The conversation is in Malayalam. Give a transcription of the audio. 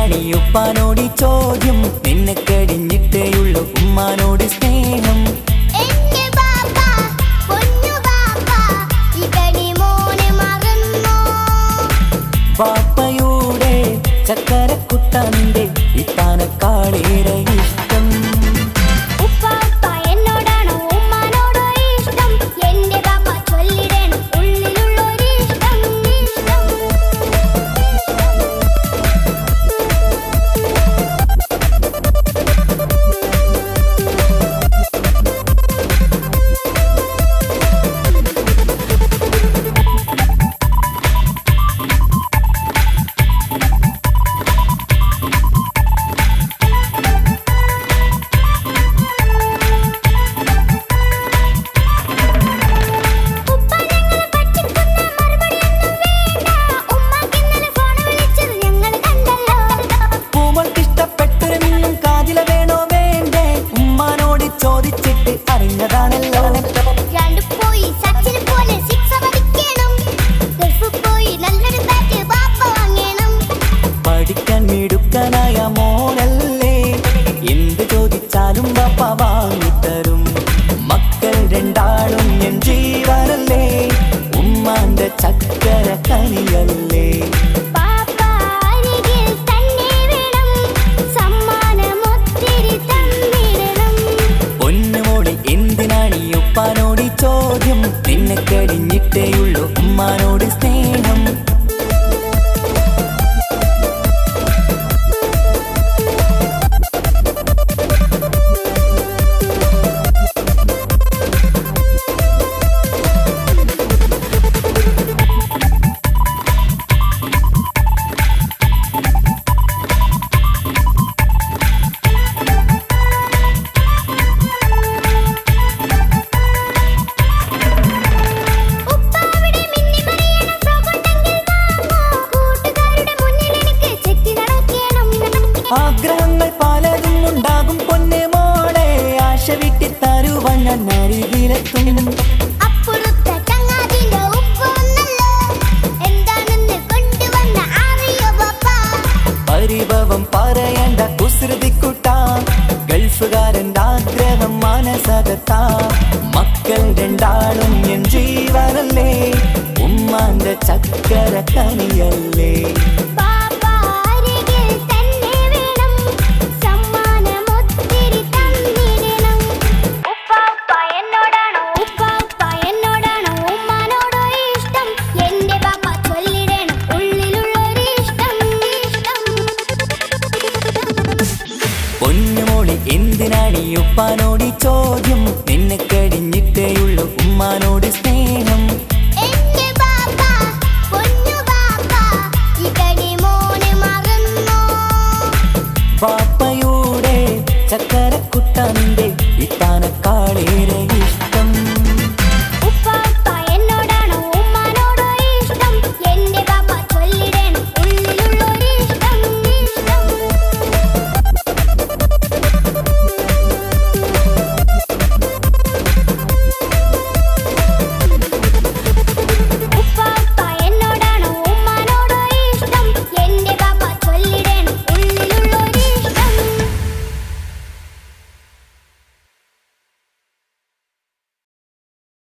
എന്തിനാണീ ഉപ്പാനോട് ഈ ചോദ്യം നിന്നെ കഴിഞ്ഞിട്ടേയുള്ളൂ ഉമ്മാനോട് സ്നേഹം എന്റെ ബാപ്പ പൊന്നു ബാപ്പ ഇതടി മോനെ മറന്നോ ബാപ്പയുടെ ചക്കരക്കുട്ടന്റെ ഇത്താനക്കാളേറെ ഇഷ്ടം ഉപ്പാപ്പ എന്നോടാണോ ഉമ്മാനോടോ ഇഷ്ടം എന്റെ ബാപ്പ ചൊല്ലിടണം ഉള്ളിലുള്ളൊരു ഇഷ്ടം ഇഷ്ടം ഉപ്പ ഞങ്ങളെ പറ്റിക്കുന്ന മറുപടിയൊന്നും വേണ്ട ഉമ്മാക്ക് ഇന്നലെ ഫോൺ വിളിച്ചത് ഞങ്ങൾ കണ്ടല്ലോ പൂമൾക്ക് ഇഷ്ടപ്പെട്ടൊരു മിന്നും കാതില വേണോ വേണ്ടേ ഉമ്മാനോട് ചോദിച്ചിട്ട് അറിഞ്ഞതാണല്ലോ രണ്ട് പോയി സച്ചിന് പോലെ സിക്സ് അടിക്കണം ഗൾഫ് പോയി നല്ലൊരു ബാറ്റ് ബാപ്പ വാങ്ങണം പഠിക്കാൻ മിടുക്കനായ മോനല്ലേ എന്ത് ചോദിച്ചാലും ബാപ്പ വാങ്ങിത്തരും മക്കൾ രണ്ടാളും എൻ ജീവനല്ലേ ഉമ്മാന്റെ ചക്കര കനിയല്ലേ ബാപ്പ അരികിൽ തന്നെ വേണം സമ്മാനം ഒത്തിരി തന്നിടണം പൊന്നുമോളി എന്തിനാണ് ഈ ഉപ്പാനോട് ഈ ചോദ്യം നിന്നെ കഴിഞ്ഞിട്ടേയുള്ളൂ ഉമ്മാനോട് സ്നേഹം ഉപ്പ അവിടെ മിന്നി മറിയണ ഫ്രോക്ക് ഉണ്ടെങ്കിൽ വാങ്ങോ കൂട്ടുകാരുടെ മുന്നിൽ എനിക്ക് ചെത്തി നടക്കണം ആഗ്രഹങ്ങൾ പലതും ഉണ്ടാകും പൊന്നെ മോളെ ആശ വിട്ടി തരുവാൻ ഞാൻ അരികിലെത്തും അപ്പുറത്തെ ചങ്ങാതിന്റെ ഉപ്പ വന്നല്ലോ എന്താണെന്ന് കൊണ്ടുവന്ന അറിയോ ബാപ്പ പരിഭവം പറയണ്ട കുസൃതിക്കുട്ട ഗൾഫുകാരൻ്റെ ആഗ്രഹം മനസകത്ത മക്കൾ രണ്ടാളും എൻ ജീവനല്ലേ ഉമ്മാന്റെ ചക്കര കനിയല്ലേ ബാപ്പ അരികിൽ തന്നെ വേണം സമ്മാനം ഒത്തിരി തന്നിടണം ഉപ്പാപ്പ എന്നോടാണോ ഉപ്പാപ്പ എന്നോടാണോ ഉമ്മാനോടോ ഇഷ്ടം എന്റെ ബാപ്പ ചൊല്ലിടണം ഉള്ളിലുള്ളൊരു ഇഷ്ടം ഇഷ്ടം പൊന്നുമോളി എന്തിനാണ് ഈ ഉപ്പാനോട് ഈ ചോദ്യം നിന്നെ കഴിഞ്ഞിട്ടേയുള്ളൂ ഉമ്മാനോട് സ്നേഹം